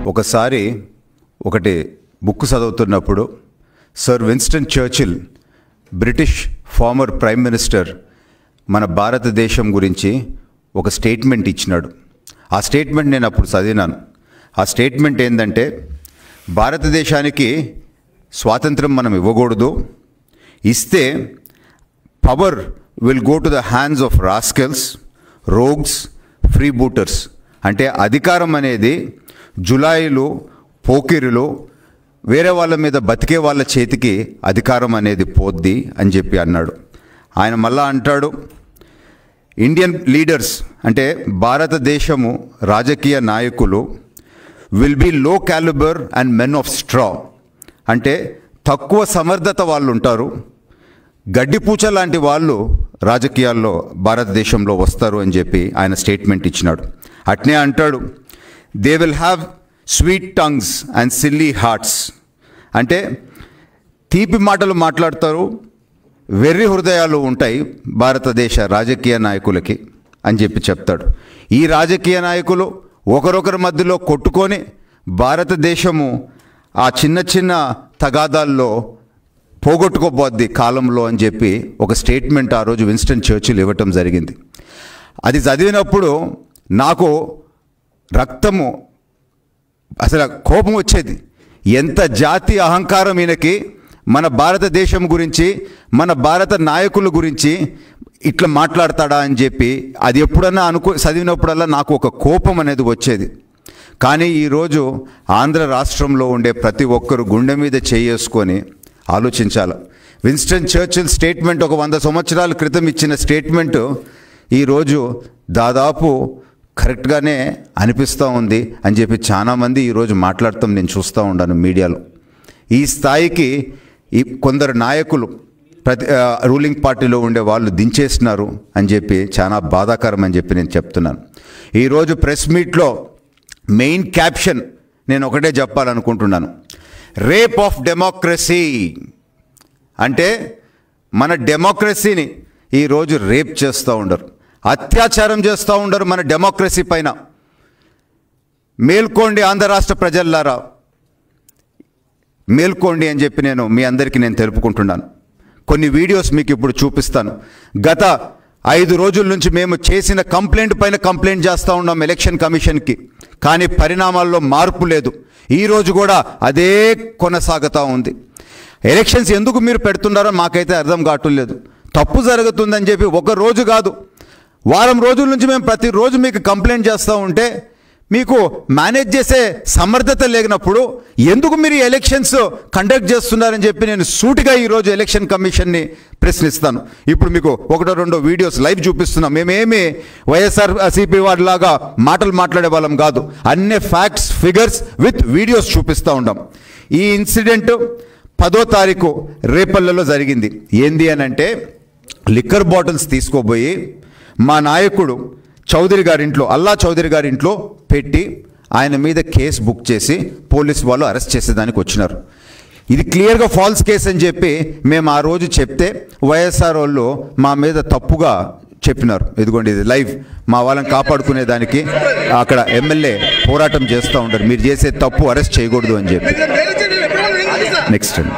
ఒకసారి ఒకటి బుక్ చదువుతున్నప్పుడు sir Winston Churchill British former prime minister మన భారతదేశం గురించి ఒక స్టేట్మెంట్ ఇచ్చినాడు ఆ స్టేట్మెంట్ నేను అప్పుడు చదివినాను ఆ స్టేట్మెంట్ ఏంటంటే భారతదేశానికి స్వాతంత్రం మనం ఇవ్వకూడదు ఇస్తే power will go to the hands of rascals rogues freebooters అంటే అధికారం అనేది జులాయిలు పోకిరులు వేరే వాళ్ళ మీద బతికే వాళ్ళ చేతికి అధికారం అనేది పోద్ది అని చెప్పి అన్నాడు ఆయన మళ్ళా అంటాడు ఇండియన్ లీడర్స్ అంటే భారతదేశము రాజకీయ నాయకులు will be low calibre and men of straw అంటే తక్కువ సమర్థత వాళ్ళు ఉంటారు గడ్డిపూచ లాంటి వాళ్ళు రాజకీయాల్లో భారతదేశంలో వస్తారు అని చెప్పి ఆయన స్టేట్మెంట్ ఇచ్చినాడు అట్నే అంటాడు they will have sweet tongues and silly hearts అంటే తీపి మాటలు మాట్లాడతారు వెర్రి హృదయాలు ఉంటాయి భారతదేశ రాజకీయ నాయకులకి అని చెప్పి చెప్తాడు ఈ రాజకీయ నాయకులు ఒకరొకరి మధ్యలో కొట్టుకొని భారతదేశము ఆ చిన్న చిన్న తగాదాల్లో పోగొట్టుకోబోద్ది కాలంలో అని చెప్పి ఒక స్టేట్మెంట్ ఆ రోజు విన్స్టన్ చర్చిల్ ఇవ్వటం జరిగింది అది చదివినప్పుడు నాకు రక్తము అసలు కోపం వచ్చేది ఎంత జాతి అహంకారం ఈయనకి మన భారతదేశం గురించి మన భారత నాయకుల గురించి ఇట్లా మాట్లాడతాడా అని చెప్పి అది ఎప్పుడన్నా అనుకో చదివినప్పుడల్లా నాకు ఒక కోపం అనేది వచ్చేది కానీ ఈరోజు ఆంధ్ర రాష్ట్రంలో ఉండే ప్రతి ఒక్కరు గుండె మీద చేసుకొని ఆలోచించాలి విన్స్టన్ చర్చిల్ స్టేట్మెంట్ ఒక వంద సంవత్సరాల క్రితం ఇచ్చిన స్టేట్మెంట్ ఈరోజు దాదాపు కరెక్ట్గానే అనిపిస్తూ ఉంది అని చెప్పి చాలామంది ఈరోజు మాట్లాడతాం నేను చూస్తూ ఉన్నాను మీడియాలో ఈ స్థాయికి ఈ కొందరు నాయకులు ప్రతి ఆ, రూలింగ్ పార్టీలో ఉండే వాళ్ళు దించేస్తున్నారు అని చెప్పి చాలా బాధాకరం అని చెప్పి నేను చెప్తున్నాను ఈరోజు ప్రెస్ మీట్లో మెయిన్ క్యాప్షన్ నేను ఒకటే చెప్పాలనుకుంటున్నాను రేప్ ఆఫ్ డెమోక్రసీ అంటే మన డెమోక్రసీని ఈరోజు రేప్ చేస్తూ ఉండరు అత్యాచారం చేస్తూ ఉండరు మన డెమోక్రసీ పైన మేల్కోండి ఆంధ్ర రాష్ట్ర ప్రజల్లారా మేల్కోండి అని చెప్పి నేను మీ అందరికీ నేను తెలుపుకుంటున్నాను కొన్ని వీడియోస్ మీకు ఇప్పుడు చూపిస్తాను గత ఐదు రోజుల నుంచి మేము చేసిన కంప్లైంట్ పైన కంప్లైంట్ చేస్తూ ఉన్నాం ఎలక్షన్ కమిషన్కి కానీ పరిణామాల్లో మార్పు లేదు ఈ రోజు కూడా అదే కొనసాగుతూ ఉంది ఎలక్షన్స్ ఎందుకు మీరు పెడుతున్నారో మాకైతే అర్థం కావట్లేదు తప్పు జరుగుతుందని చెప్పి ఒక రోజు కాదు వారం రోజుల నుంచి మేము ప్రతిరోజు మీకు కంప్లైంట్ చేస్తూ ఉంటే మీకు మేనేజ్ చేసే సమర్థత లేనప్పుడు ఎందుకు మీరు ఈ ఎలక్షన్స్ కండక్ట్ చేస్తున్నారని చెప్పి నేను సూటిగా ఈరోజు ఎలక్షన్ కమిషన్ని ప్రశ్నిస్తాను ఇప్పుడు మీకు ఒకటో రెండో వీడియోస్ లైవ్ చూపిస్తున్నాం మేమేమి వైఎస్ఆర్ సిపి వాడిలాగా మాటలు మాట్లాడే వాళ్ళం కాదు అన్ని ఫ్యాక్ట్స్ ఫిగర్స్ విత్ వీడియోస్ చూపిస్తూ ఉంటాం ఈ ఇన్సిడెంట్ పదో తారీఖు రేపల్లలో జరిగింది ఏంది అని అంటే లిక్కర్ బాటిల్స్ తీసుకోబోయి మా నాయకుడు చౌదరి గారి ఇంట్లో అల్లా చౌదరి గారి ఇంట్లో పెట్టి ఆయన మీద కేసు బుక్ చేసి పోలీస్ వాళ్ళు అరెస్ట్ చేసేదానికి వచ్చినారు ఇది క్లియర్గా ఫాల్స్ కేసు అని చెప్పి మేము ఆ రోజు చెప్తే వైఎస్ఆర్ వాళ్ళు మా మీద తప్పుగా చెప్పినారు ఇదిగోండి ఇది లైవ్ మా వాళ్ళని కాపాడుకునే దానికి అక్కడ ఎమ్మెల్యే పోరాటం చేస్తూ ఉంటారు మీరు చేసే తప్పు అరెస్ట్ చేయకూడదు అని చెప్పి నెక్స్ట్ అండి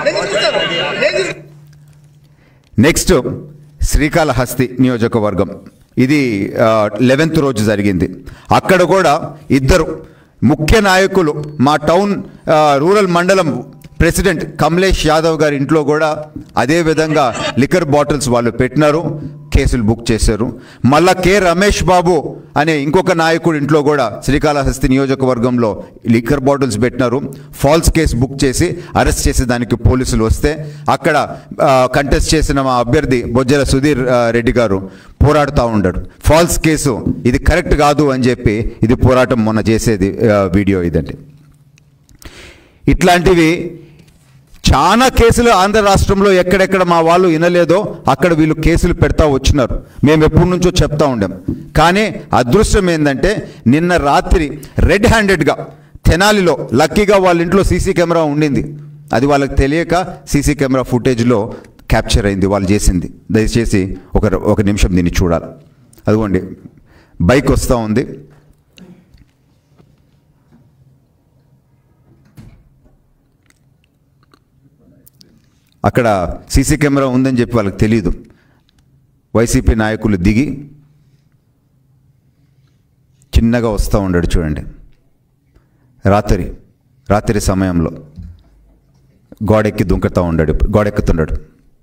నెక్స్ట్ శ్రీకాళహస్తి నియోజకవర్గం ఇది లెవెన్త్ రోజు జరిగింది అక్కడ కూడా ఇద్దరు ముఖ్య నాయకులు మా టౌన్ ఆ, రూరల్ మండలం ప్రెసిడెంట్ కమలేష్ యాదవ్ గారి ఇంట్లో కూడా అదే విధంగా లిక్కర్ బాటిల్స్ వాళ్ళు పెట్టినారు కేసులు బుక్ చేశారు మళ్ళా కె రమేష్ బాబు అనే ఇంకొక నాయకుడి ఇంట్లో కూడా శ్రీకాళహస్తి నియోజకవర్గంలో లిక్కర్ బాటిల్స్ పెట్టినారు ఫాల్స్ కేసు బుక్ చేసి అరెస్ట్ చేసే దానికి పోలీసులు వస్తే అక్కడ కంటెస్ట్ చేసిన మా అభ్యర్థి బొజ్జల సుధీర్ ఆ, రెడ్డి గారు పోరాడుతూ ఉన్నాడు ఫాల్స్ కేసు ఇది కరెక్ట్ కాదు అని చెప్పి ఇది పోరాటం మొన్న చేసేది ఆ, వీడియో ఇదండి ఇట్లాంటివి చాలా కేసులు ఆంధ్ర రాష్ట్రంలో ఎక్కడెక్కడ మా వాళ్ళు వినలేదో అక్కడ వీళ్ళు కేసులు పెడతా వచ్చినారు మేము ఎప్పటి నుంచో చెప్తా ఉండాం కానీ అదృష్టం ఏంటంటే నిన్న రాత్రి రెడ్ హ్యాండెడ్గా తెనాలిలో లక్కీగా వాళ్ళ ఇంట్లో సీసీ కెమెరా ఉండింది అది వాళ్ళకి తెలియక సీసీ కెమెరా ఫుటేజ్లో క్యాప్చర్ అయింది వాళ్ళు చేసింది దయచేసి ఒక ఒక నిమిషం దీన్ని చూడాలి అదిగోండి బైక్ వస్తూ ఉంది అక్కడ సీసీ కెమెరా ఉందని చెప్పి వాళ్ళకి తెలియదు వైసీపీ నాయకులు దిగి చిన్నగా వస్తూ ఉన్నాడు చూడండి రాత్రి రాత్రి సమయంలో గోడెక్కి దుంకుతూ ఉన్నాడు గోడెక్కుతున్నాడు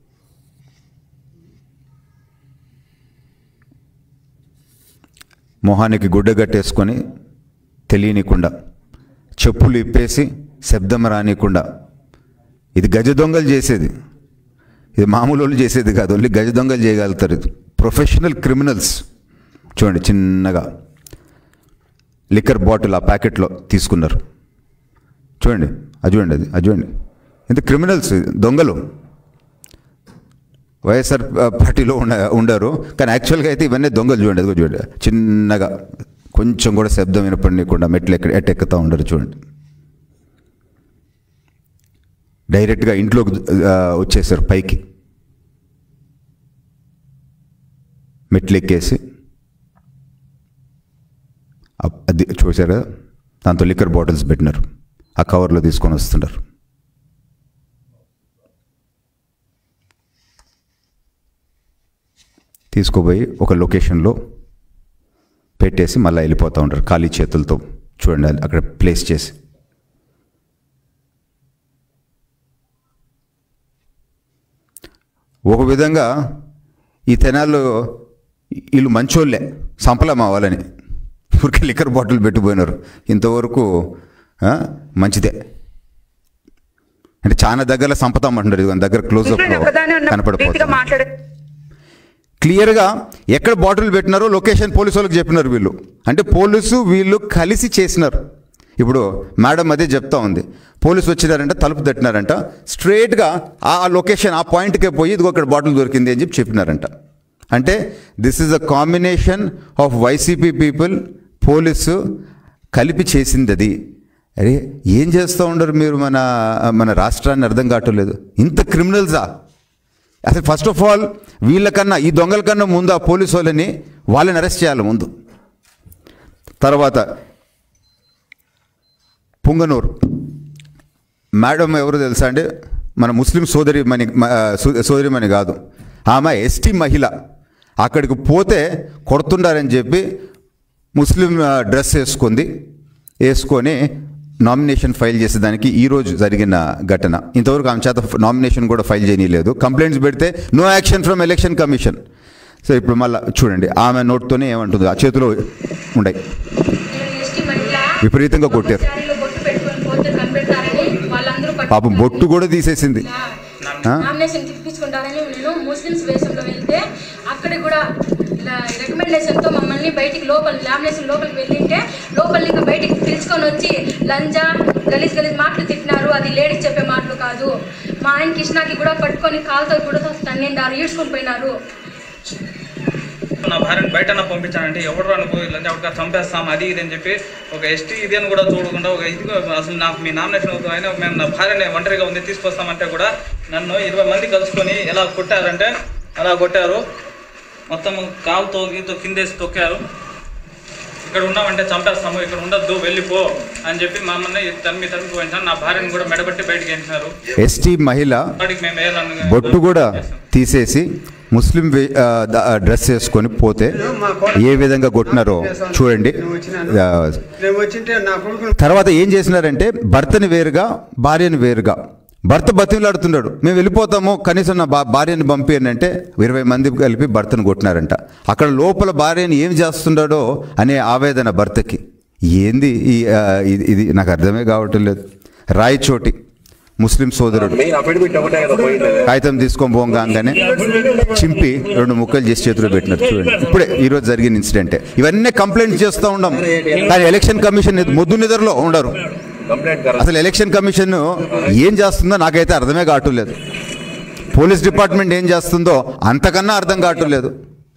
మొహానికి గుడ్డ కట్టేసుకొని తెలియనికుండా చెప్పులు ఇప్పేసి శబ్దం రానియకుండా ఇది గజ దొంగలు చేసేది ఇది మామూలు వాళ్ళు చేసేది కాదు ఓన్లీ గజ దొంగలు చేయగలుగుతారు ఇది ప్రొఫెషనల్ క్రిమినల్స్ చూడండి చిన్నగా లిక్కర్ బాటిల్ ఆ ప్యాకెట్లో తీసుకున్నారు చూడండి అది చూడండి అది అది చూడండి ఇది క్రిమినల్స్ దొంగలు వైఎస్ఆర్ పార్టీలో ఉండ ఉండరు కానీ యాక్చువల్గా అయితే ఇవన్నీ దొంగలు చూడండి అది కూడా చూడండి చిన్నగా కొంచెం కూడా శబ్దం వినపడనీయకుండా మెట్లు ఎక్క ఎట్టెక్కుతూ ఉండరు చూడండి డైరెక్ట్గా ఇంట్లోకి ఆ, వచ్చేసారు పైకి మెట్లు ఎక్కేసి అప్- అది చూసారు కదా దాంతో లిక్కర్ బాటిల్స్ పెట్టినారు ఆ కవర్లో తీసుకొని వస్తున్నారు తీసుకుపోయి ఒక లొకేషన్లో పెట్టేసి మళ్ళీ వెళ్ళిపోతూ ఉంటారు ఖాళీ చేతులతో చూడండి అది అక్కడ ప్లేస్ చేసి ఒక విధంగా ఈ తెనాల్లో వీళ్ళు మంచోళ్ళే సంపలం అవ్వాలని ఊరికే లిక్కర్ బాటిల్ పెట్టిపోయినారు ఇంతవరకు ఆ, మంచిదే అంటే చాలా దగ్గర సంపతామంటున్నారు ఇది దగ్గర క్లోజ్అప్ నేను ఒకదానే ఉన్న రీతిగా కనపడిపోతుంది మాట్లాడే క్లియర్గా ఎక్కడ బాటిల్ పెట్టినారో లొకేషన్ పోలీసు వాళ్ళకి చెప్పినారు వీళ్ళు అంటే పోలీసు వీళ్ళు కలిసి చేసినారు ఇప్పుడు మేడం అదే చెప్తా ఉంది పోలీసు వచ్చినారంట తలుపు తట్టినారంట స్ట్రేట్గా ఆ లొకేషన్ ఆ పాయింట్కే పోయి ఇదిగో ఇక్కడ బాటిల్ దొరికింది అని చెప్పి చెప్పినారంట అంటే this is a combination of YCP people police కలిపి చేసింది అది అరే ఏం చేస్తూ ఉండరు మీరు మన మన రాష్ట్రాన్ని అర్థం కావట్లేదు ఇంత క్రిమినల్సా అసలు ఫస్ట్ ఆఫ్ ఆల్ వీళ్ళకన్నా ఈ దొంగల కన్నా ముందు ఆ పోలీసు వాళ్ళని వాళ్ళని అరెస్ట్ చేయాలి ముందు తర్వాత పుంగనూరు మేడం ఎవరు తెలుసా అండి మన ముస్లిం సోదరి మని సోదరిమని కాదు ఆమె ఎస్టీ మహిళ అక్కడికి పోతే కొడుతుండారని చెప్పి ముస్లిం ఆ, డ్రెస్ వేసుకుంది వేసుకొని నామినేషన్ ఫైల్ చేసేదానికి ఈరోజు జరిగిన ఘటన ఇంతవరకు ఆమె చేత నామినేషన్ కూడా ఫైల్ చేయలేదు కంప్లైంట్స్ పెడితే no action from election commission so ఇప్పుడు మళ్ళీ చూడండి ఆమె నోట్తోనే ఏమంటుంది ఆ చేతిలో ఉండయి ఎస్టీ మహిళ విపరీతంగా కొట్టారు శారీలో బొట్టు పెట్టుకొని పోతే కనిపెడతారని వాళ్ళందరూ పట్టుకున్నారు. పాపం బొట్టు కూడా తీసేసింది ఆ? నామినేషన్ తిప్పించుకుంటారని నేను ముస్లిమ్స్ వేషంలో వెళ్తే అక్కడ కూడా ఇలా రికమెండేషన్ తో మమ్మల్ని బయటికి లోపల లామినేషన్ లోపలికి వెళ్ళింటే లోపల ఇంకా బయటికి పిలుచుకొని వచ్చి లంజా గలీజ్ గలీజ్ మాటలు తిట్టినారు అది లేడీస్ చెప్పే మాటలు కాదు మా ఆయన కృష్ణకి కూడా పట్టుకొని కాలుతో కూడా తన్నిండారు ఈడ్చుకొని పోయినారు నా భార్యను బయట పంపించానంటే ఎవరు అనుకో ఇలాంటి ఎవరికా చంపేస్తాం అది ఇది అని చెప్పి ఒక ఎస్టీ ఇది అని కూడా చూడకుండా ఒక ఇది అసలు నాకు మీ నామినేషన్ అవుతుంది అయినా మేము నా భార్యని ఒంటరిగా ఉంది తీసుకొస్తామంటే కూడా నన్ను ఇరవై మంది కలుసుకొని ఎలా కొట్టారంటే అలా కొట్టారు మొత్తం కాలుతో గీతో కిందేసి తొక్కారు ఇక్కడ ఉన్నామంటే చంపేస్తాము ఇక్కడ ఉండొద్దు వెళ్ళిపో అని చెప్పి మమ్మల్ని తరిమి తరిమి పోయించాను నా భార్యను కూడా మెడబట్టి బయటికి వేసినారు ఎస్టీ మహిళ వాడికి మేము వేయాలని బొట్టు కూడా తీసేసి ముస్లిం వే- ఆ, ద- ఆ, డ్రెస్ వేసుకొని పోతే ఏ విధంగా కొట్టినారో చూడండి ఆ, నేను వచ్చింటే నా కొడుకుని తర్వాత ఏం చేసినారంటే భర్తని వేరుగా భార్యని వేరుగా భర్త బతిమలాడుతున్నాడు మేము వెళ్ళిపోతాము కనీసం నా భా భార్యని పంపియండి అంటే ఇరవై మంది కలిపి భర్తను కొట్టినారంట అక్కడ లోపల భార్యని ఏం చేస్తున్నాడో అనే ఆవేదన భర్తకి ఏంది ఈ ఆ, ఇది ఇది నాకు అర్థమే కావటం లేదు రాయచోటి ముస్లిం సోదరుడు మెయిన్ అఫిడవిట్ ఒకటే కదా పోయింది కాగితం తీసుకొని పోగానే చింపి రెండు ముక్కలు చేసి చేతిలో పెట్టినారు చూడండి ఇప్పుడే ఈరోజు జరిగిన ఇన్సిడెంటే ఇవన్నీ కంప్లైంట్ చేస్తూ ఉన్నాం కానీ ఎలక్షన్ కమిషన్ మొద్దు నిద్రలో ఉండరు కంప్లైంట్ కరా అసలు ఎలక్షన్ కమిషన్ ఏం చేస్తుందో నాకైతే అర్థమే కావట్లేదు పోలీస్ డిపార్ట్మెంట్ ఏం చేస్తుందో అంతకన్నా అర్థం కావట్లేదు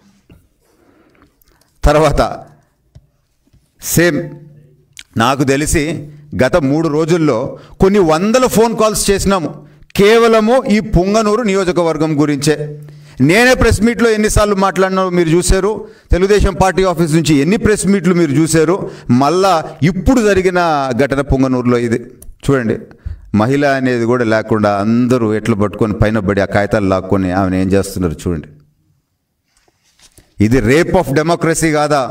తర్వాత సేమ్ నాకు తెలిసి గత మూడు రోజుల్లో కొన్ని వందల ఫోన్ కాల్స్ చేసినాము కేవలము ఈ పుంగనూరు నియోజకవర్గం గురించే నేనే ప్రెస్ మీట్లో ఎన్నిసార్లు మాట్లాడినా మీరు చూశారు తెలుగుదేశం పార్టీ ఆఫీస్ నుంచి ఎన్ని ప్రెస్ మీట్లు మీరు చూశారు మళ్ళా ఇప్పుడు జరిగిన ఘటన పుంగనూరులో ఇది చూడండి మహిళ అనేది కూడా లేకుండా అందరూ ఎట్లు పట్టుకొని పైన పడి ఆ కాగితాలు లాక్కొని ఆమెను ఏం చేస్తున్నారు చూడండి ఇది రేప్ ఆఫ్ డెమోక్రసీ కాదా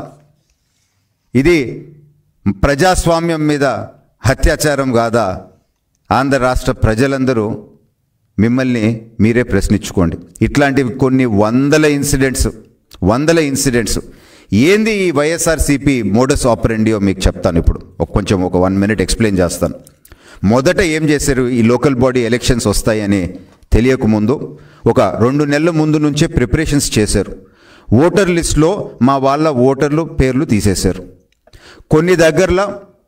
ఇది ప్రజాస్వామ్యం మీద అత్యాచారం కాదా ఆంధ్ర రాష్ట్ర ప్రజలందరూ మిమ్మల్ని మీరే ప్రశ్నించుకోండి ఇట్లాంటివి కొన్ని వందల ఇన్సిడెంట్స్ వందల ఇన్సిడెంట్స్ ఏంది ఈ వైఎస్ఆర్సీపీ మోడస్ ఆపరెండియో మీకు చెప్తాను ఇప్పుడు ఒక కొంచెం ఒక వన్ మినిట్ ఎక్స్ప్లెయిన్ చేస్తాను మొదట ఏం చేశారు ఈ లోకల్ బాడీ ఎలక్షన్స్ వస్తాయని తెలియకముందు ఒక రెండు నెలల ముందు నుంచే ప్రిపరేషన్స్ చేశారు ఓటర్ లిస్ట్లో మా వాళ్ళ ఓటర్లు పేర్లు తీసేశారు కొన్ని దగ్గరలో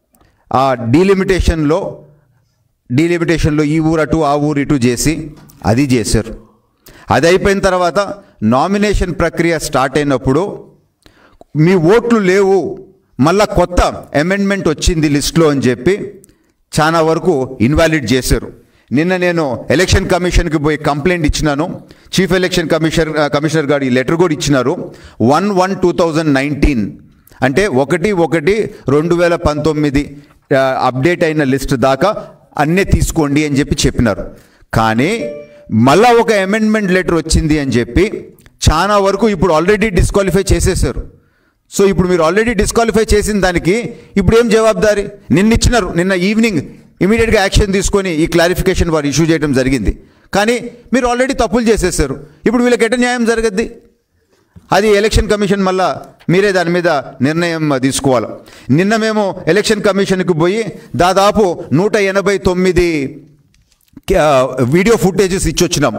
ఆ డీలిమిటేషన్లో డీలిమిటేషన్లో ఈ ఊరు అటు ఆ ఊరు ఇటు చేసి అది చేశారు అది అయిపోయిన తర్వాత నామినేషన్ ప్రక్రియ స్టార్ట్ అయినప్పుడు మీ ఓట్లు లేవు మళ్ళా కొత్త అమెండ్మెంట్ వచ్చింది లిస్ట్లో అని చెప్పి చాలా వరకు ఇన్వాలిడ్ చేశారు నిన్న నేను ఎలక్షన్ కమిషన్కి పోయి కంప్లైంట్ ఇచ్చినాను చీఫ్ ఎలక్షన్ కమిషనర్ కమిషనర్ గారు ఈ లెటర్ కూడా ఇచ్చినారు one one two thousand nineteen అంటే ఒకటి ఒకటి రెండు వేల పంతొమ్మిది అప్డేట్ అయిన లిస్ట్ దాకా అన్నీ తీసుకోండి అని చెప్పి చెప్పినారు కానీ మళ్ళా ఒక అమెండ్మెంట్ లెటర్ వచ్చింది అని చెప్పి చాలా వరకు ఇప్పుడు ఆల్రెడీ డిస్క్వాలిఫై చేసేసారు సో ఇప్పుడు మీరు ఆల్రెడీ డిస్క్వాలిఫై చేసిన దానికి ఇప్పుడు ఏం జవాబుదారి నిన్న ఇచ్చినారు నిన్న ఈవినింగ్ ఇమీడియట్గా యాక్షన్ తీసుకొని ఈ క్లారిఫికేషన్ వారు ఇష్యూ చేయడం జరిగింది కానీ మీరు ఆల్రెడీ తప్పులు చేసేసారు ఇప్పుడు వీళ్ళకి ఎట న్యాయం జరగద్ది అది ఎలక్షన్ కమిషన్ మళ్ళా మీరే దాని మీద నిర్ణయం తీసుకోవాలి నిన్న మేము ఎలక్షన్ కమిషన్కి పోయి దాదాపు నూట ఎనభై తొమ్మిది ఆ, వీడియో ఫుటేజెస్ ఇచ్చొచ్చినాం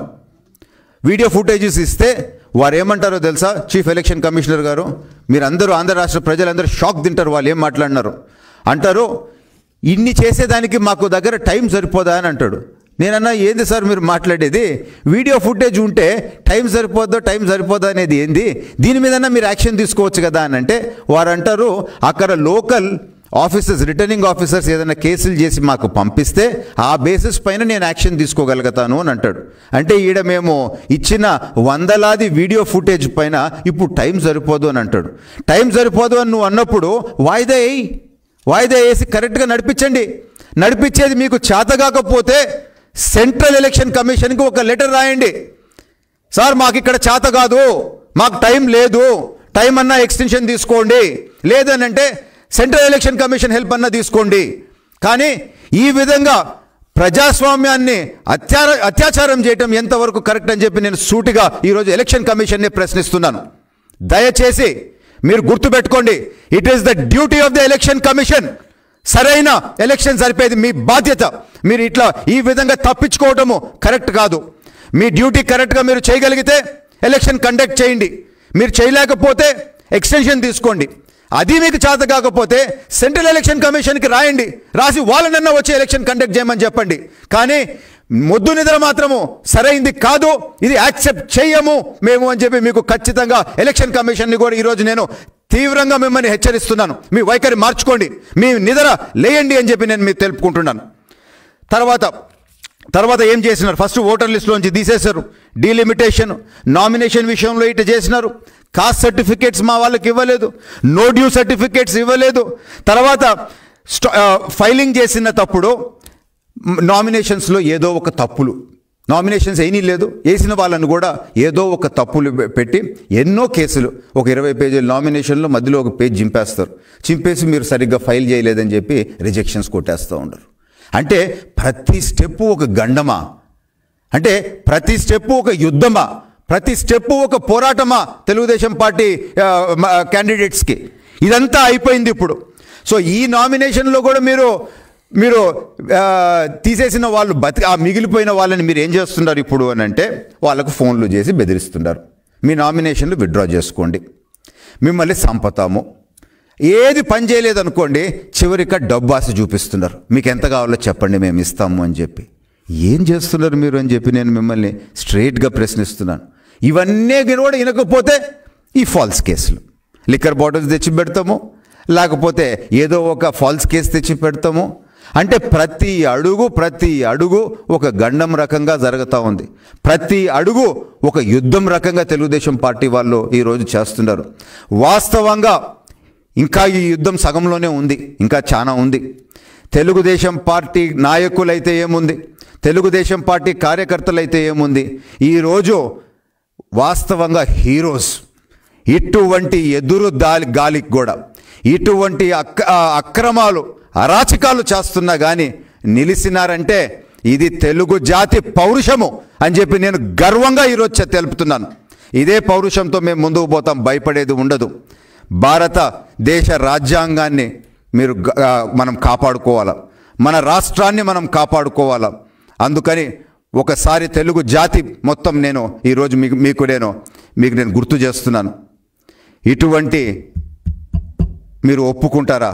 వీడియో ఫుటేజెస్ ఇస్తే వారు ఏమంటారో తెలుసా చీఫ్ ఎలక్షన్ కమిషనర్ గారు మీరందరూ ఆంధ్ర రాష్ట్ర ప్రజలందరూ షాక్ తింటారు వాళ్ళు ఏం మాట్లాడినారు అంటారు ఇన్ని చేసేదానికి మాకు దగ్గర టైం సరిపోదా అని అంటాడు నేనన్నా ఏంది సార్ మీరు మాట్లాడేది వీడియో ఫుటేజ్ ఉంటే టైం సరిపోద్దో టైం సరిపోదా అనేది ఏంది దీని మీదన్నా మీరు యాక్షన్ తీసుకోవచ్చు కదా అని అంటే వారు అంటారు అక్కడ లోకల్ ఆఫీసర్స్ రిటర్నింగ్ ఆఫీసర్స్ ఏదైనా కేసులు చేసి మాకు పంపిస్తే ఆ బేసిస్ పైన నేను యాక్షన్ తీసుకోగలుగుతాను అని అంటాడు అంటే ఈడ మేము ఇచ్చిన వందలాది వీడియో ఫుటేజ్ పైన ఇప్పుడు టైం సరిపోదు అని అంటాడు టైం సరిపోదు అని నువ్వు అన్నప్పుడు వాయిదా వేయి వాయిదా వేసి కరెక్ట్గా నడిపించండి నడిపించేది మీకు చేతగాకపోతే సెంట్రల్ ఎలక్షన్ కమిషన్కి ఒక లెటర్ రాయండి సార్ మాకు ఇక్కడ చేత కాదు మాకు టైం లేదు టైం అన్నా ఎక్స్టెన్షన్ తీసుకోండి లేదనంటే సెంట్రల్ ఎలక్షన్ కమిషన్ హెల్ప్ అన్నా తీసుకోండి కానీ ఈ విధంగా ప్రజాస్వామ్యాన్ని అత్యార అత్యాచారం చేయటం ఎంతవరకు కరెక్ట్ అని చెప్పి నేను సూటిగా ఈరోజు ఎలక్షన్ కమిషన్ని ప్రశ్నిస్తున్నాను దయచేసి మీరు గుర్తుపెట్టుకోండి it is the duty of the election commission సరైన ఎలక్షన్ జరిపేది మీ బాధ్యత మీరు ఇట్లా ఈ విధంగా తప్పించుకోవటము కరెక్ట్ కాదు మీ డ్యూటీ కరెక్ట్గా మీరు చేయగలిగితే ఎలక్షన్ కండక్ట్ చేయండి మీరు చేయలేకపోతే ఎక్స్టెన్షన్ తీసుకోండి అది మీకు చేత కాకపోతే సెంట్రల్ ఎలక్షన్ కమిషన్కి రాయండి రాసి వాళ్ళనన్నా వచ్చి ఎలక్షన్ కండక్ట్ చేయమని చెప్పండి కానీ మొద్దు నిద్ర మాత్రము సరైంది కాదు ఇది యాక్సెప్ట్ చేయము మేము అని చెప్పి మీకు ఖచ్చితంగా ఎలక్షన్ కమిషన్ని కూడా ఈరోజు నేను తీవ్రంగా మిమ్మల్ని హెచ్చరిస్తున్నాను మీ వైఖరి మార్చుకోండి మీ నిద్ర లేయండి అని చెప్పి నేను మీకు తెలుపుకుంటున్నాను తర్వాత తర్వాత ఏం చేసినారు ఫస్ట్ ఓటర్ లిస్ట్లోంచి తీసేశారు డీలిమిటేషన్ నామినేషన్ విషయంలో ఇటు చేసినారు కాస్ట్ సర్టిఫికేట్స్ మా వాళ్ళకి ఇవ్వలేదు నో డ్యూ సర్టిఫికేట్స్ ఇవ్వలేదు తర్వాత స్ట- ఆ, ఫైలింగ్ చేసిన తప్పుడు నామినేషన్స్లో ఏదో ఒక తప్పులు నామినేషన్స్ ఏమీ లేదు వేసిన వాళ్ళని కూడా ఏదో ఒక తప్పులు పె- పెట్టి ఎన్నో కేసులు ఒక ఇరవై పేజీల నామినేషన్లో మధ్యలో ఒక పేజ్ చింపేస్తారు చింపేసి మీరు సరిగ్గా ఫైల్ చేయలేదని చెప్పి రిజెక్షన్స్ కొట్టేస్తూ ఉండరు అంటే ప్రతి స్టెప్ ఒక గండమా అంటే ప్రతి స్టెప్ ఒక యుద్ధమా ప్రతి స్టెప్ ఒక పోరాటమా తెలుగుదేశం పార్టీ ఆ, మ- క్యాండిడేట్స్కి ఇదంతా అయిపోయింది ఇప్పుడు సో ఈ నామినేషన్లో కూడా మీరు మీరు ఆ, తీసేసిన వాళ్ళు బతి ఆ మిగిలిపోయిన వాళ్ళని మీరు ఏం చేస్తున్నారు ఇప్పుడు అని అంటే వాళ్ళకు ఫోన్లు చేసి బెదిరిస్తున్నారు మీ నామినేషన్లు విత్డ్రా చేసుకోండి మిమ్మల్ని సంపతాము ఏది పని చేయలేదు అనుకోండి చివరిక డబ్బు ఆశ చూపిస్తున్నారు మీకు ఎంత కావాలో చెప్పండి మేము ఇస్తాము అని చెప్పి ఏం చేస్తున్నారు మీరు అని చెప్పి నేను మిమ్మల్ని స్ట్రైట్గా ప్రశ్నిస్తున్నాను ఇవన్నీ కూడా వినకపోతే ఈ ఫాల్స్ కేసులు లిక్కర్ బాటిల్స్ తెచ్చి పెడతాము లేకపోతే ఏదో ఒక ఫాల్స్ కేసు తెచ్చి పెడతాము అంటే ప్రతి అడుగు ప్రతి అడుగు ఒక గండం రకంగా జరుగుతూ ఉంది ప్రతి అడుగు ఒక యుద్ధం రకంగా తెలుగుదేశం పార్టీ వాళ్ళు ఈరోజు చేస్తున్నారు వాస్తవంగా ఇంకా ఈ యుద్ధం సగంలోనే ఉంది ఇంకా చాలా ఉంది తెలుగుదేశం పార్టీ నాయకులైతే ఏముంది తెలుగుదేశం పార్టీ కార్యకర్తలైతే ఏముంది ఈరోజు వాస్తవంగా హీరోస్ ఇటువంటి ఎదురు దాలి గాలికి కూడా ఇటువంటి అక్ ఆ అక్రమాలు అరాచకాలు చేస్తున్నా కానీ నిలిచినారంటే ఇది తెలుగు జాతి పౌరుషము అని చెప్పి నేను గర్వంగా ఈరోజు చె- తెలుపుతున్నాను ఇదే పౌరుషంతో మేము ముందుకు పోతాం భయపడేది ఉండదు భారత దేశ రాజ్యాంగాన్ని మీరు గ- ఆ, మనం కాపాడుకోవాలా మన రాష్ట్రాన్ని మనం కాపాడుకోవాలా అందుకని ఒకసారి తెలుగు జాతి మొత్తం నేను ఈరోజు మీకు మీకు నేను మీకు నేను గుర్తు చేస్తున్నాను ఇటువంటి మీరు ఒప్పుకుంటారా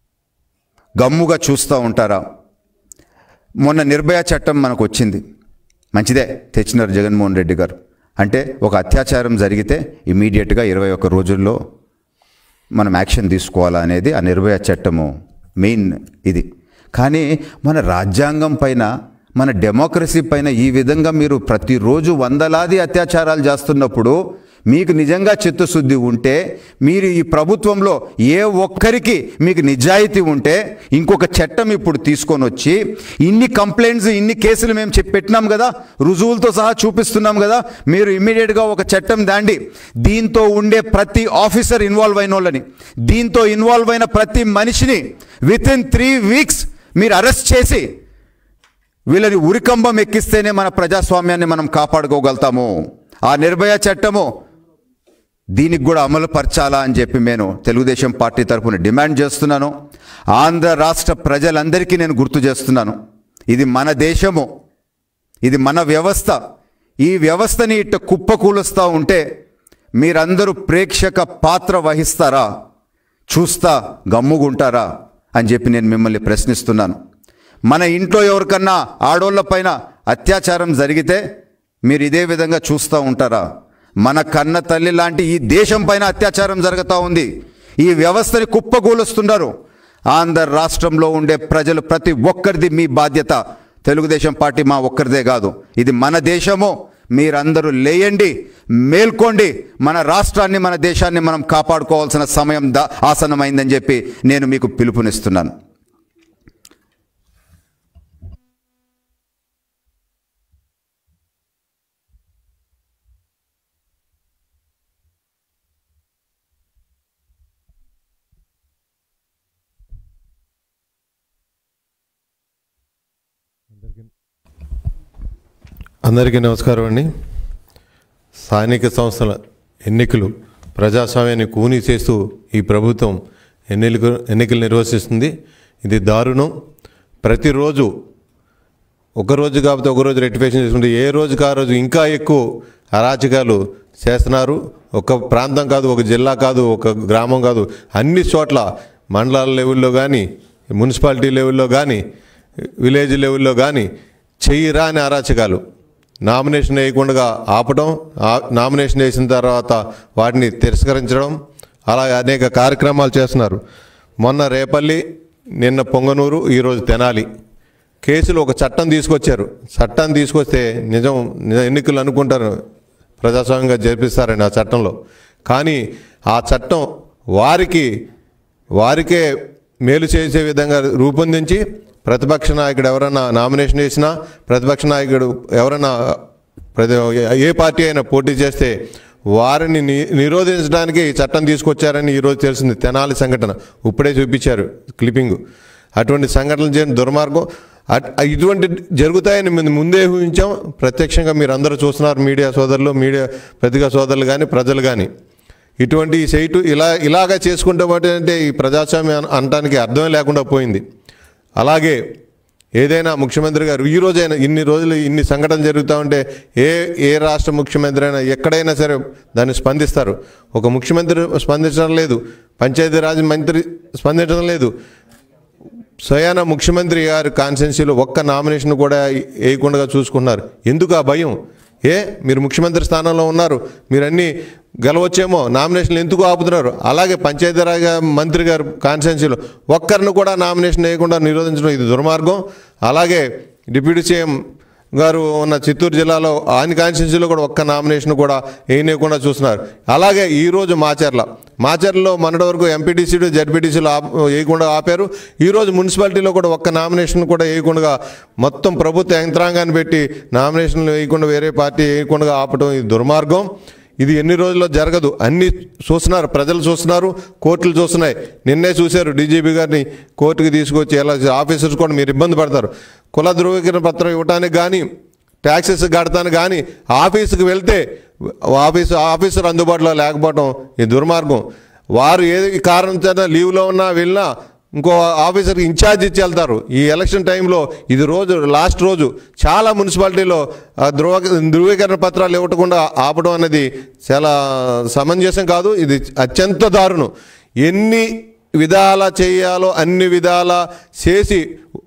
గమ్ముగా చూస్తూ ఉంటారా మొన్న నిర్భయ చట్టం మనకు వచ్చింది మంచిదే తెచ్చినారు జగన్మోహన్ రెడ్డి గారు అంటే ఒక అత్యాచారం జరిగితే ఇమీడియట్గా ఇరవై ఒక్క రోజుల్లో మనం యాక్షన్ తీసుకోవాలా అనేది ఆ నిర్భయ చట్టము మెయిన్ ఇది కానీ మన రాజ్యాంగం పైన మన డెమోక్రసీ పైన ఈ విధంగా మీరు ప్రతిరోజు వందలాది అత్యాచారాలు చేస్తున్నప్పుడు మీకు నిజంగా చిత్తశుద్ధి ఉంటే మీరు ఈ ప్రభుత్వంలో ఏ ఒక్కరికి మీకు నిజాయితీ ఉంటే ఇంకొక చట్టం ఇప్పుడు తీసుకొని వచ్చి ఇన్ని కంప్లైంట్స్ ఇన్ని కేసులు మేము చెప్పి పెట్టినాం కదా రుజువులతో సహా చూపిస్తున్నాం కదా మీరు ఇమ్మీడియట్గా ఒక చట్టం దాండి దీంతో ఉండే ప్రతి ఆఫీసర్ ఇన్వాల్వ్ అయిన వాళ్ళని దీంతో ఇన్వాల్వ్ అయిన ప్రతి మనిషిని విత్ ఇన్ త్రీ వీక్స్ మీరు అరెస్ట్ చేసి వీళ్ళని ఉరికంబం ఎక్కిస్తేనే మన ప్రజాస్వామ్యాన్ని మనం కాపాడుకోగలుగుతాము ఆ నిర్భయ చట్టము దీనికి కూడా అమలు పరచాలా అని చెప్పి నేను తెలుగుదేశం పార్టీ తరఫున డిమాండ్ చేస్తున్నాను ఆంధ్ర రాష్ట్ర ప్రజలందరికీ నేను గుర్తు చేస్తున్నాను ఇది మన దేశము ఇది మన వ్యవస్థ ఈ వ్యవస్థని ఇట్ట కుప్పకూలుస్తూ ఉంటే మీరందరూ ప్రేక్షక పాత్ర వహిస్తారా చూస్తా గమ్ముగుంటారా అని చెప్పి నేను మిమ్మల్ని ప్రశ్నిస్తున్నాను మన ఇంట్లో ఎవరికన్నా ఆడోళ్ళ పైన అత్యాచారం జరిగితే మీరు ఇదే విధంగా చూస్తూ ఉంటారా మన కన్న తల్లి లాంటి ఈ దేశం పైన అత్యాచారం జరుగుతూ ఉంది ఈ వ్యవస్థని కుప్పగూలుస్తున్నారు ఆంధ్ర రాష్ట్రంలో ఉండే ప్రజలు ప్రతి ఒక్కరిది మీ బాధ్యత తెలుగుదేశం పార్టీ మా ఒక్కరిదే కాదు ఇది మన దేశము మీరందరూ లేయండి మేల్కోండి మన రాష్ట్రాన్ని మన దేశాన్ని మనం కాపాడుకోవాల్సిన సమయం దా ఆసన్నమైందని చెప్పి నేను మీకు పిలుపునిస్తున్నాను అందరికీ నమస్కారం అండి స్థానిక సంస్థల ఎన్నికలు ప్రజాస్వామ్యాన్ని కూనీ చేస్తూ ఈ ప్రభుత్వం ఎన్నికలు ఎన్నికలు నిర్వహిస్తుంది ఇది దారుణం ప్రతిరోజు ఒక రోజు కాకపోతే ఒక రోజు రెటిఫికేషన్ చేసుకుంటే ఏ రోజుకి ఆ రోజు ఇంకా ఎక్కువ అరాచకాలు చేస్తున్నారు ఒక ప్రాంతం కాదు ఒక జిల్లా కాదు ఒక గ్రామం కాదు అన్ని చోట్ల మండలాల లెవెల్లో కానీ మున్సిపాలిటీ లెవెల్లో కానీ విలేజ్ లెవెల్లో కానీ చెయ్యి రాని అరాచకాలు నామినేషన్ వేయకుండా ఆపడం ఆ- నామినేషన్ వేసిన తర్వాత వాటిని తిరస్కరించడం అలా అనేక కార్యక్రమాలు చేస్తున్నారు మొన్న రేపల్లి నిన్న పొంగనూరు ఈరోజు తెనాలి కేసులు ఒక చట్టం తీసుకొచ్చారు చట్టం తీసుకొస్తే నిజం నిజ- ఎన్నికలు అనుకుంటారు ప్రజాస్వామ్యంగా జరిపిస్తారని ఆ చట్టంలో కానీ ఆ చట్టం వారికి వారికే మేలు చేసే విధంగా రూపొందించి ప్రతిపక్ష నాయకుడు ఎవరైనా నామినేషన్ వేసినా ప్రతిపక్ష నాయకుడు ఎవరైనా ప్రతి ఏ పార్టీ అయినా పోటీ చేస్తే వారిని ని నిరోధించడానికి ఈ చట్టం తీసుకొచ్చారని ఈరోజు తెలిసింది తెనాలి సంఘటన ఇప్పుడే చూపించారు క్లిప్పింగ్ అటువంటి సంఘటనలు చేయడం దుర్మార్గం అట్- ఇటువంటి జరుగుతాయని మేము ముందే ఊహించాం ప్రత్యక్షంగా మీరు అందరూ చూస్తున్నారు మీడియా సోదరులు మీడియా పత్రికా సోదరులు కానీ ప్రజలు కానీ ఇటువంటి ఈ సైటు ఇలా ఇలాగా చేసుకుంటే అంటే ఈ ప్రజాస్వామ్యం అన- అనటానికి అర్థమే లేకుండా పోయింది అలాగే ఏదైనా ముఖ్యమంత్రి గారు ఈ రోజైనా ఇన్ని రోజులు ఇన్ని సంఘటనలు జరుగుతూ ఉంటే ఏ ఏ రాష్ట్ర ముఖ్యమంత్రి అయినా ఎక్కడైనా సరే దాన్ని స్పందిస్తారు ఒక ముఖ్యమంత్రి స్పందించడం లేదు పంచాయతీరాజ్ మంత్రి స్పందించడం లేదు స్వయాన ముఖ్యమంత్రి గారి కాన్స్టెన్సీలో ఒక్క నామినేషన్ కూడా వేయకుండా చూసుకున్నారు ఎందుకు ఆ భయం ఏ మీరు ముఖ్యమంత్రి స్థానంలో ఉన్నారు మీరు అన్నీ గెలవచ్చేమో నామినేషన్లు ఎందుకు ఆపుతున్నారు అలాగే పంచాయతీరాజ్ మంత్రి గారు కాన్స్టెన్సీలో ఒక్కరిని కూడా నామినేషన్ వేయకుండా నిరోధించడం ఇది దుర్మార్గం అలాగే డిప్యూటీ సీఎం గారు ఉన్న చిత్తూరు జిల్లాలో ఆయన కాన్స్టిట్యూన్సీలో కూడా ఒక్క నామినేషన్ కూడా వేయనీయకుండా చూస్తున్నారు అలాగే ఈరోజు మాచర్ల మాచర్లలో మొన్నటి వరకు ఎంపీటీసీలు జడ్పీటీసీలు ఆప్ వేయకుండా ఆపారు ఈరోజు మున్సిపాలిటీలో కూడా ఒక్క నామినేషన్ కూడా వేయకుండా మొత్తం ప్రభుత్వ యంత్రాంగాన్ని పెట్టి నామినేషన్లు వేయకుండా వేరే పార్టీ వేయకుండా ఆపడం ఇది దుర్మార్గం ఇది ఎన్ని రోజుల్లో జరగదు అన్ని చూస్తున్నారు ప్రజలు చూస్తున్నారు కోర్టులు చూస్తున్నాయి నిన్నే చూశారు డీజీపీ గారిని కోర్టుకి తీసుకొచ్చి ఎలా ఆఫీసర్స్ కూడా మీరు ఇబ్బంది పడతారు కుల ధృవీకరణ పత్రం ఇవ్వడానికి కానీ ట్యాక్సెస్ కడతాను కానీ ఆఫీసుకి వెళ్తే ఆఫీసు ఆఫీసర్ అందుబాటులో లేకపోవడం ఈ దుర్మార్గం వారు ఏ కారణం చేత లీవ్లో ఉన్నా వెళ్ళినా ఇంకో ఆఫీసర్కి ఇన్ఛార్జ్ ఇచ్చి వెళ్తారు ఈ ఎలక్షన్ టైంలో ఇది రోజు లాస్ట్ రోజు చాలా మున్సిపాలిటీలో ఆ, ధృవ ధృవీకరణ పత్రాలు ఇవ్వకుండా ఆపడం అనేది చాలా సమంజసం కాదు ఇది అత్యంత దారుణం ఎన్ని విధాల చేయాలో అన్ని విధాల చేసి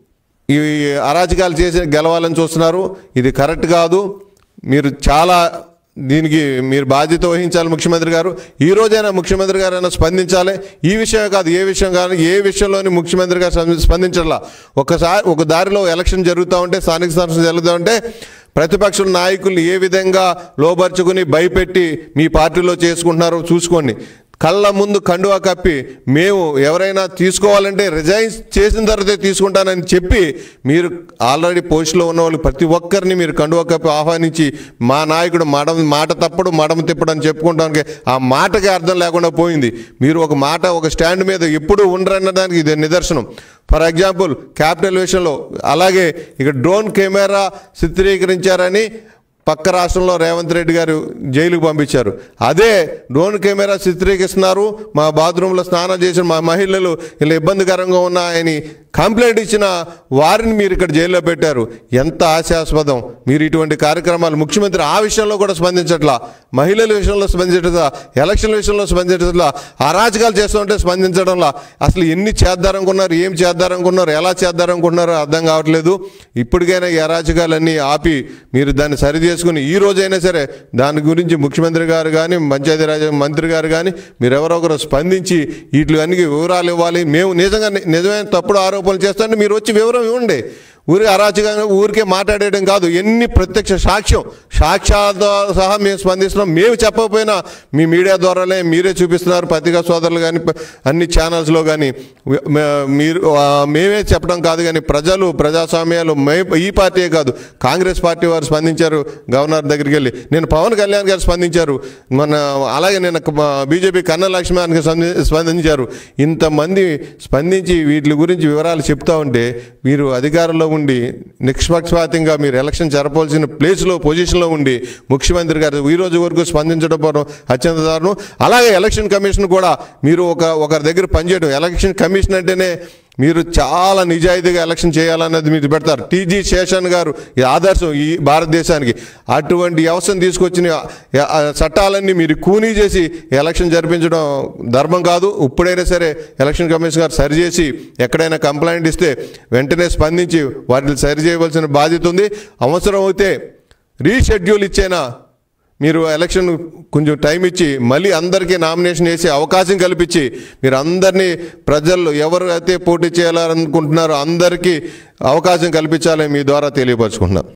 ఈ అరాచకాలు చేసి గెలవాలని చూస్తున్నారు ఇది కరెక్ట్ కాదు మీరు చాలా దీనికి మీరు బాధ్యత వహించాలి ముఖ్యమంత్రి గారు ఈ రోజైనా ముఖ్యమంత్రి గారు అయినా స్పందించాలి ఈ విషయం కాదు ఏ విషయం కానీ ఏ విషయంలోని ముఖ్యమంత్రి గారు స్పంది- స్పందించాలా ఒకసారి ఒక దారిలో ఎలక్షన్ జరుగుతూ ఉంటే స్థానిక సంస్థలు జరుగుతూ ఉంటే ప్రతిపక్ష నాయకులు ఏ విధంగా లోపరుచుకుని భయపెట్టి మీ పార్టీలో చేసుకుంటున్నారో చూసుకోండి కళ్ళ ముందు కండువా కప్పి మేము ఎవరైనా తీసుకోవాలంటే రిజైన్ చేసిన తర్వాతే తీసుకుంటానని చెప్పి మీరు ఆల్రెడీ పోస్టులో ఉన్న వాళ్ళు ప్రతి ఒక్కరిని మీరు కండువా కప్పి ఆహ్వానించి మా నాయకుడు మడం మాట తప్పడు మడం తిప్పడు అని చెప్పుకుంటానికి ఆ మాటకి అర్థం లేకుండా పోయింది మీరు ఒక మాట ఒక స్టాండ్ మీద ఎప్పుడు ఉండరన్నదానికి ఇది నిదర్శనం ఫర్ ఎగ్జాంపుల్ క్యాపిటల్ విషయంలో అలాగే ఇక డ్రోన్ కెమెరా చిత్రీకరించారని పక్క రాష్ట్రంలో రేవంత్ రెడ్డి గారు జైలుకు పంపించారు అదే డ్రోన్ కెమెరా చిత్రీకరిస్తున్నారు మా బాత్రూంలో స్నానం చేసిన మా మహిళలు ఇలా ఇబ్బందికరంగా ఉన్నాయని కంప్లైంట్ ఇచ్చిన వారిని మీరు ఇక్కడ జైల్లో పెట్టారు ఎంత ఆశాస్పదం మీరు ఇటువంటి కార్యక్రమాలు ముఖ్యమంత్రి ఆ విషయంలో కూడా స్పందించట్లా మహిళల విషయంలో స్పందించట్లా ఎలక్షన్ విషయంలో స్పందించట్లా అరాచకాలు చేస్తుంటే స్పందించడంలా అసలు ఎన్ని చేద్దారనుకున్నారు ఏం చేద్దారనుకున్నారు ఎలా చేద్దారనుకుంటున్నారో అర్థం కావట్లేదు ఇప్పటికైనా ఈ అరాచకాలన్నీ ఆపి మీరు దాన్ని సరి చేసుకుని ఈ రోజైనా సరే దాని గురించి ముఖ్యమంత్రి గారు కానీ పంచాయతీరాజ్ మంత్రి గారు కానీ మీరు ఎవరో ఒకరు స్పందించి వీటి అన్ని వివరాలు ఇవ్వాలి మేము నిజంగా నిజమైన తప్పుడు ఆరోపణలు చేస్తుంటే మీరు వచ్చి వివరం ఇవ్వండి ఊరి అరాచకంగా ఊరికే మాట్లాడేయడం కాదు ఎన్ని ప్రత్యక్ష సాక్ష్యం సాక్ష్యాలతో సహా మేము స్పందిస్తున్నాం మేము చెప్పకపోయినా మీ మీడియా ద్వారానే మీరే చూపిస్తున్నారు పత్రికా సోదరులు కానీ ప- అన్ని ఛానల్స్లో కానీ మ- మీరు ఆ, మేమే చెప్పడం కాదు కానీ ప్రజలు ప్రజాస్వామ్యాలు మే ఈ పార్టీయే కాదు కాంగ్రెస్ పార్టీ వారు స్పందించారు గవర్నర్ దగ్గరికి వెళ్ళి నేను పవన్ కళ్యాణ్ గారు స్పందించారు మన అలాగే నేను బీజేపీ కన్న లక్ష్మణ్ స్పందించారు ఇంతమంది స్పందించి వీటి గురించి వివరాలు చెప్తా ఉంటే మీరు అధికారంలో ఉండి నిష్పక్షపాతంగా మీరు ఎలక్షన్ జరపాల్సిన ప్లేస్లో పొజిషన్లో ఉండి ముఖ్యమంత్రి గారు ఈ రోజు వరకు స్పందించడం పోవడం అత్యంత దారుణం అలాగే ఎలక్షన్ కమిషన్ కూడా మీరు ఒక ఒకరి దగ్గర పనిచేయడం ఎలక్షన్ కమిషన్ అంటేనే మీరు చాలా నిజాయితీగా ఎలక్షన్ చేయాలన్నది మీరు పెడతారు టీజీ శేషన్ గారు ఈ ఆదర్శం ఈ భారతదేశానికి అటువంటి వ్యవస్థను తీసుకొచ్చిన ఆ- ఆ చట్టాలన్నీ మీరు కూనీ చేసి ఎలక్షన్ జరిపించడం ధర్మం కాదు ఇప్పుడైనా సరే ఎలక్షన్ కమిషన్ గారు సరిచేసి ఎక్కడైనా కంప్లైంట్ ఇస్తే వెంటనే స్పందించి వాటిని సరి చేయవలసిన బాధ్యత ఉంది అవసరం అయితే రీషెడ్యూల్ ఇచ్చైనా మీరు ఎలక్షన్ కొంచెం టైం ఇచ్చి మళ్ళీ అందరికీ నామినేషన్ వేసి అవకాశం కల్పించి మీరు అందరినీ ప్రజలు ఎవరు అయితే పోటీ చేయాలనుకుంటున్నారో అందరికీ అవకాశం కల్పించాలని మీ ద్వారా తెలియపరచుకుంటున్నారు